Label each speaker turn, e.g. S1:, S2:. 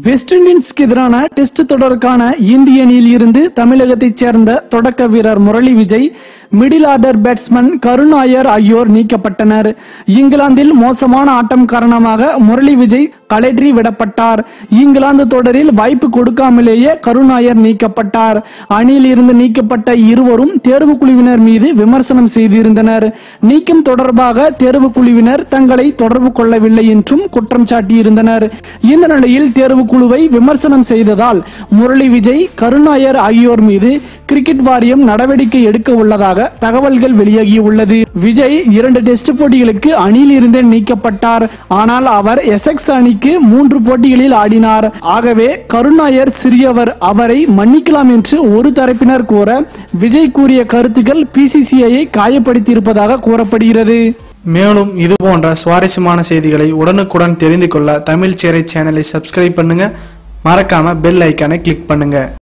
S1: west இண்டீஸ்க்கு எதிரான test தொடருக்கான இந்திய அணியில் இருந்து தமிழகத்தைச் சேர்ந்த தொடக்க வீரர் Murali Vijay middle order batsman Karun Iyer ஆகியோர் நீக்கப்பட்டனர் இங்கிலாந்தில் மோசமான ஆட்டம் காரணமாக முரளி விஜய் கலெட்ரி விடப்பட்டார் இங்கிலாந்து தொடரில் வாய்ப்பு கொடுக்காமலேயே கருண் ஐயர் நீக்கப்பட்டார் அணியில் இருந்து நீக்கப்பட்ட இருவரும் தேர்வு குழுவினர் மீது விமர்சனம் செய்திருந்தனர் நீக்கம் தொடர்பாக தேர்வு குழுவினர் தங்களை தொடர்பு கொள்ளவில்லை என்றும் குற்றம் சாட்டியிருந்தனர் இந்த நிலையில் தேர்வு குழுவை விமர்சனம் செய்ததால் முரளி விஜய் கருணாயர் ஆகியோர் மீது கிரிக்கெட் வாரியம் நடவடிக்கை எடுக்க உள்ளதாக தகவல்கள் வெளியாகியுள்ளது விஜய் இரண்டு டெஸ்ட் போட்டிகளுக்கு அணியில் இருந்தே நீக்கப்பட்டார் ஆனால் அவர் எசெக்ஸ் அணிக்கு மூன்று போட்டிகளில் ஆடினார் ஆகவே கருணாயர் சிறியவர் அவரை மன்னிக்கலாம் என்று ஒரு தரப்பினர் கூற விஜய் கூறிய கருத்துக்கள் பிசிசிஐயை காயப்படுத்தியிருப்பதாக கூறப்படுகிறது
S2: மேலும் இது போன்ற சுவாரஸ்யமான செய்திகளை உடனுக்குடன் தெரிந்து கொள்ள தமிழ் சேரை சேனலை சப்ஸ்கிரைப் பண்ணுங்க மறக்காம பெல் ஐக்கானை கிளிக் பண்ணுங்க